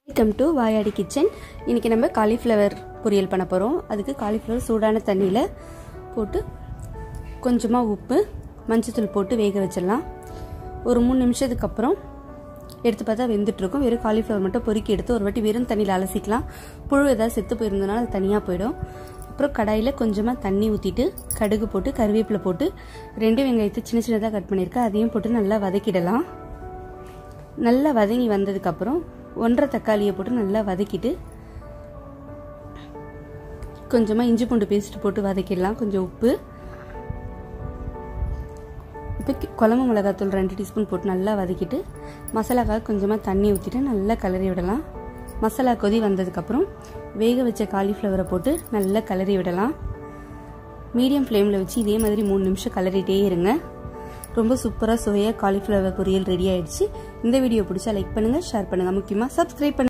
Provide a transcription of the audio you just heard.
welcome to வாயாடி kitchen இன்றைக்கி நம்ம காலிஃப்ளவர் பொரியல் பண்ண போகிறோம் அதுக்கு காலிஃப்ளவர் சூடான தண்ணியில் போட்டு கொஞ்சமாக உப்பு மஞ்சத்தூள் போட்டு வேக வச்சிடலாம் ஒரு மூணு நிமிஷத்துக்கு அப்புறம் எடுத்து பார்த்தா வெந்துட்டுருக்கும் வெறும் காலிஃப்ளவர் மட்டும் பொறுக்கி எடுத்து ஒரு வாட்டி வெறும் தண்ணியில் அலசிக்கலாம் புழு ஏதாவது செத்து போயிருந்தனால அது தனியாக போயிடும் அப்புறம் கடாயில் கொஞ்சமாக தண்ணி ஊற்றிட்டு கடுகு போட்டு கருவேப்பிலை போட்டு ரெண்டு வெங்காயத்தை சின்ன சின்னதாக கட் பண்ணியிருக்கேன் அதையும் போட்டு நல்லா வதக்கிடலாம் நல்லா வதங்கி வந்ததுக்கப்புறம் ஒன்றரை தக்காளியை போட்டு நல்லா வதக்கிட்டு கொஞ்சமாக இஞ்சி பூண்டு பேஸ்ட் போட்டு வதக்கிடலாம் கொஞ்சம் உப்பு இப்போ குழம்பு மிளகாத்தூள் ரெண்டு டீஸ்பூன் போட்டு நல்லா வதக்கிட்டு மசாலாக்காக கொஞ்சமாக தண்ணி ஊற்றிட்டு நல்லா கிளறி விடலாம் மசாலா கொதி வந்ததுக்கப்புறம் வேக வச்ச காலிஃப்ளவரை போட்டு நல்லா கிளறி விடலாம் மீடியம் ஃப்ளேமில் வச்சு இதே மாதிரி மூணு நிமிஷம் கிளறிட்டே இருங்க ரொம்ப சூப்பராக சுவையாக காலிஃப்ளவர் பொரியல் ரெடி ஆயிடுச்சு இந்த வீடியோ பிடிச்சா லைக் பண்ணுங்கள் ஷேர் பண்ணுங்கள் முக்கியமாக சப்ஸ்கிரைப் பண்ணுங்கள்